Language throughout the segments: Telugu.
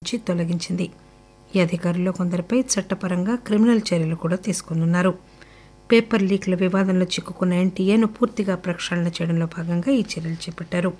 నుంచి తొలగించింది ఈ అధికారుల్లో కొందరిపై చట్టపరంగా క్రిమినల్ చర్యలు కూడా తీసుకున్నారు పేపర్ లీక్ల వివాదంలో చిక్కుకున్న ఎన్టీఏను పూర్తిగా ప్రక్షాళన చేయడంలో భాగంగా ఈ చర్యలు చేపట్టారు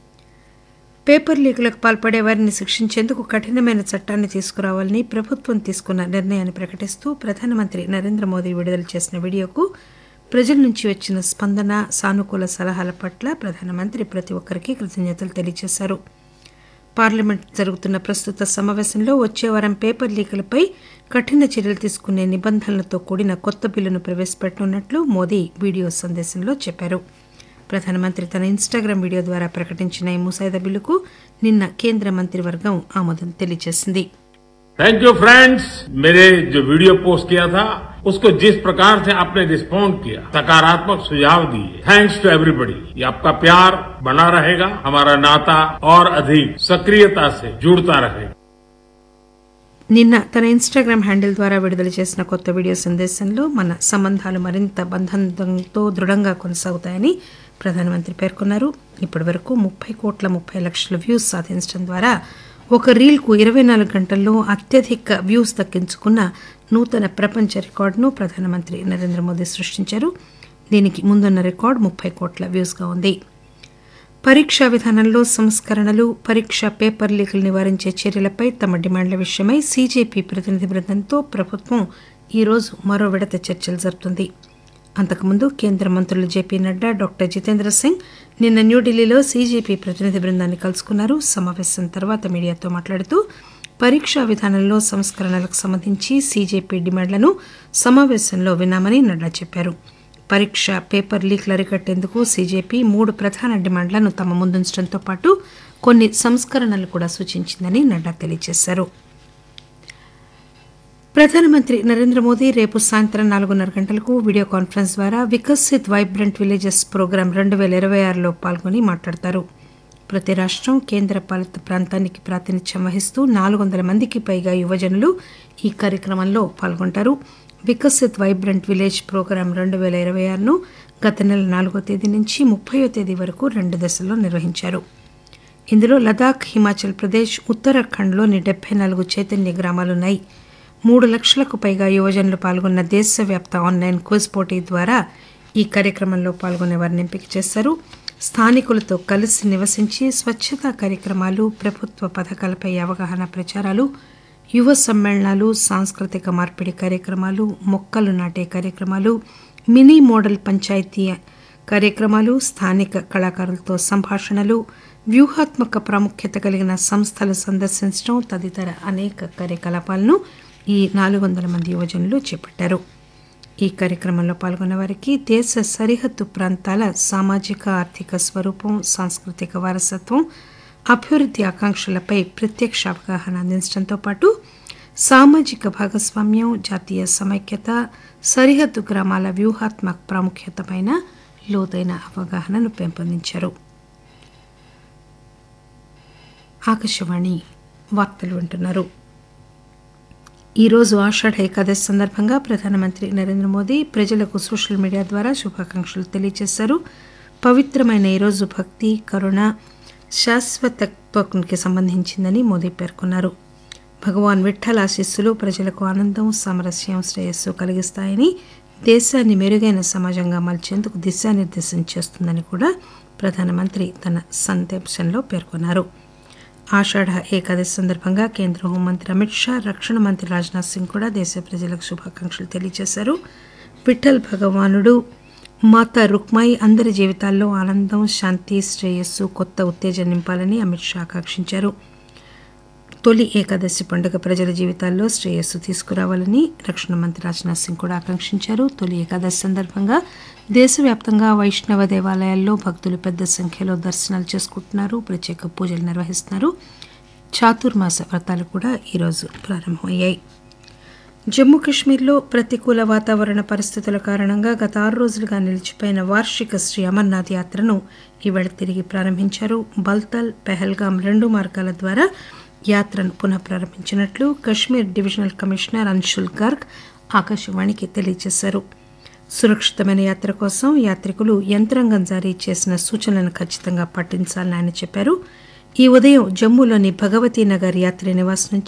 పేపర్ లీకులకు పాల్పడే వారిని శిక్షించేందుకు కఠినమైన చట్టాన్ని తీసుకురావాలని ప్రభుత్వం తీసుకున్న నిర్ణయాన్ని ప్రకటిస్తూ ప్రధానమంత్రి నరేంద్ర మోదీ విడుదల చేసిన వీడియోకు ప్రజల నుంచి వచ్చిన స్పందన సానుకూల సలహాల పట్ల ప్రధానమంత్రి ప్రతి ఒక్కరికి కృతజ్ఞతలు తెలియజేశారు పార్లమెంట్ జరుగుతున్న ప్రస్తుత సమావేశంలో వచ్చే వారం పేపర్ లీకులపై కఠిన చర్యలు తీసుకునే నిబంధనలతో కూడిన కొత్త బిల్లును ప్రవేశపెట్టనున్నట్లు మోదీ వీడియో సందేశంలో చెప్పారు ప్రధానమంత్రి తన ఇన్స్టాగ్రామ్ వీడియో ద్వారా ప్రకటించిన ఈ ముసాయిదా బిల్లుకు నిన్న కేంద్ర మంత్రివర్గం ఆమోదం తెలియజేసింది थैंक यू फ्रेंड्स मेरे जो वीडियो पोस्ट किया था उसको जिस प्रकार से आपने रिस्पॉन्ड किया सकारात्मक सुझाव दिए थैंक्स टू एवरीबडी ये आपका प्यार बना रहेगा हमारा नाता और अधिक सक्रियता से जुड़ता रहेगा నిన్న తన ఇన్స్టాగ్రామ్ హ్యాండిల్ ద్వారా విడుదల చేసిన కొత్త వీడియో సందేశంలో మన సంబంధాలు మరింత బంధంతో దృఢంగా కొనసాగుతాయని ప్రధానమంత్రి పేర్కొన్నారు ఇప్పటి వరకు ముప్పై కోట్ల ముప్పై లక్షల వ్యూస్ సాధించడం ద్వారా ఒక రీల్కు ఇరవై నాలుగు గంటల్లో అత్యధిక వ్యూస్ దక్కించుకున్న నూతన ప్రపంచ రికార్డును ప్రధానమంత్రి నరేంద్ర మోదీ సృష్టించారు దీనికి ముందున్న రికార్డు ముప్పై కోట్ల వ్యూస్గా ఉంది పరీక్షా విధానంలో సంస్కరణలు పరీక్ష పేపర్ లీకులు నివారించే చర్యలపై తమ డిమాండ్ల విషయమై సీజేపీ ప్రతినిధి బృందంతో ప్రభుత్వం ఈరోజు మరో విడత చర్చలు జరుపుతుంది అంతకుముందు కేంద్ర మంత్రులు జేపీ నడ్డా డాక్టర్ జితేంద్ర సింగ్ నిన్న న్యూఢిల్లీలో సీజేపీ ప్రతినిధి బృందాన్ని కలుసుకున్నారు సమావేశం తర్వాత మీడియాతో మాట్లాడుతూ పరీక్షా విధానంలో సంస్కరణలకు సంబంధించి సీజేపీ డిమాండ్లను సమావేశంలో విన్నామని నడ్డా చెప్పారు పరీక్ష పేపర్ లీక్లు అరికట్టేందుకు సీజేపీ మూడు ప్రధాన డిమాండ్లను తమ ముందుంచడంతో పాటు కొన్ని సంస్కరణలు కూడా సూచించిందని నడ్డా తెలియజేశారు ప్రధానమంత్రి నరేంద్ర మోదీ రేపు సాయంత్రం నాలుగున్నర గంటలకు వీడియో కాన్ఫరెన్స్ ద్వారా వికసిత్ వైబ్రెంట్ విలేజెస్ ప్రోగ్రాం రెండు వేల ఇరవై ఆరులో పాల్గొని మాట్లాడతారు ప్రతి రాష్టం కేంద్ర పాలిత ప్రాంతానికి ప్రాతినిధ్యం వహిస్తూ నాలుగు వందల మందికి పైగా యువజనులు ఈ కార్యక్రమంలో పాల్గొంటారు వికసిత్ వైబ్రెంట్ విలేజ్ ప్రోగ్రాం రెండు వేల ఇరవై ఆరును గత నెల నాలుగో తేదీ నుంచి ముప్పయో తేదీ వరకు రెండు దశల్లో నిర్వహించారు ఇందులో లదాఖ్ హిమాచల్ ప్రదేశ్ ఉత్తరాఖండ్లోని డెబ్బై నాలుగు చైతన్య గ్రామాలున్నాయి మూడు లక్షలకు పైగా యువజనులు పాల్గొన్న దేశవ్యాప్త ఆన్లైన్ క్విజ్ పోటీ ద్వారా ఈ కార్యక్రమంలో పాల్గొనే వారిని ఎంపిక చేశారు స్థానికులతో కలిసి నివసించి స్వచ్ఛతా కార్యక్రమాలు ప్రభుత్వ పథకాలపై అవగాహన ప్రచారాలు యువ సమ్మేళనాలు సాంస్కృతిక మార్పిడి కార్యక్రమాలు మొక్కలు నాటే కార్యక్రమాలు మినీ మోడల్ పంచాయతీ కార్యక్రమాలు స్థానిక కళాకారులతో సంభాషణలు వ్యూహాత్మక ప్రాముఖ్యత కలిగిన సంస్థలు సందర్శించడం తదితర అనేక కార్యకలాపాలను ఈ నాలుగు వందల మంది యువజనులు చేపట్టారు ఈ కార్యక్రమంలో పాల్గొన్న వారికి దేశ సరిహద్దు ప్రాంతాల సామాజిక ఆర్థిక స్వరూపం సాంస్కృతిక వారసత్వం అభివృద్ధి ఆకాంక్షలపై ప్రత్యక్ష అవగాహన అందించడంతో పాటు సామాజిక భాగస్వామ్యం జాతీయ సమైక్యత సరిహద్దు గ్రామాల వ్యూహాత్మక ప్రాముఖ్యతపైన లోతైన అవగాహనను పెంపొందించారు ఆకాశవాణి వార్తలు వింటున్నారు ఈరోజు ఆషాఢ ఏకాదశి సందర్భంగా ప్రధానమంత్రి నరేంద్ర మోదీ ప్రజలకు సోషల్ మీడియా ద్వారా శుభాకాంక్షలు తెలియజేశారు పవిత్రమైన ఈరోజు భక్తి కరుణ శాశ్వతత్వకి సంబంధించిందని మోదీ పేర్కొన్నారు భగవాన్ విఠల్ ఆశీస్సులు ప్రజలకు ఆనందం సామరస్యం శ్రేయస్సు కలిగిస్తాయని దేశాన్ని మెరుగైన సమాజంగా మలిచేందుకు దిశానిర్దేశం చేస్తుందని కూడా ప్రధానమంత్రి తన సందేశంలో పేర్కొన్నారు ఆషాఢ ఏకాదశి సందర్భంగా కేంద్ర హోంమంత్రి అమిత్ షా రక్షణ మంత్రి రాజ్నాథ్ సింగ్ కూడా దేశ ప్రజలకు శుభాకాంక్షలు తెలియజేశారు విఠల్ భగవానుడు మాతా రుక్మాయి అందరి జీవితాల్లో ఆనందం శాంతి శ్రేయస్సు కొత్త ఉత్తేజం నింపాలని అమిత్ షా ఆకాంక్షించారు తొలి ఏకాదశి పండుగ ప్రజల జీవితాల్లో శ్రేయస్సు తీసుకురావాలని రక్షణ మంత్రి రాజ్నాథ్ సింగ్ కూడా ఆకాంక్షించారు తొలి ఏకాదశి సందర్భంగా దేశవ్యాప్తంగా వైష్ణవ దేవాలయాల్లో భక్తులు పెద్ద సంఖ్యలో దర్శనాలు చేసుకుంటున్నారు ప్రత్యేక పూజలు నిర్వహిస్తున్నారు చాతుర్మాస వ్రతాలు కూడా ఈరోజు ప్రారంభమయ్యాయి జమ్మూ కాశ్మీర్లో ప్రతికూల వాతావరణ పరిస్థితుల కారణంగా గత ఆరు రోజులుగా నిలిచిపోయిన వార్షిక శ్రీ అమర్నాథ్ యాత్రను ఈవేళ తిరిగి ప్రారంభించారు బల్తల్ పెహల్గాం రెండు మార్గాల ద్వారా యాత్రను పునః ప్రారంభించినట్లు కశ్మీర్ డివిజనల్ కమిషనర్ అన్షుల్ గర్గ్ ఆకాశవాణికి తెలియజేశారు సురక్షితమైన యాత్ర కోసం యాత్రికులు యంత్రాంగం జారీ చేసిన సూచనలను ఖచ్చితంగా పాటించాలని ఆయన చెప్పారు ఈ ఉదయం జమ్మూలోని భగవతీ నగర్ యాత్రి నివాస్ నుంచి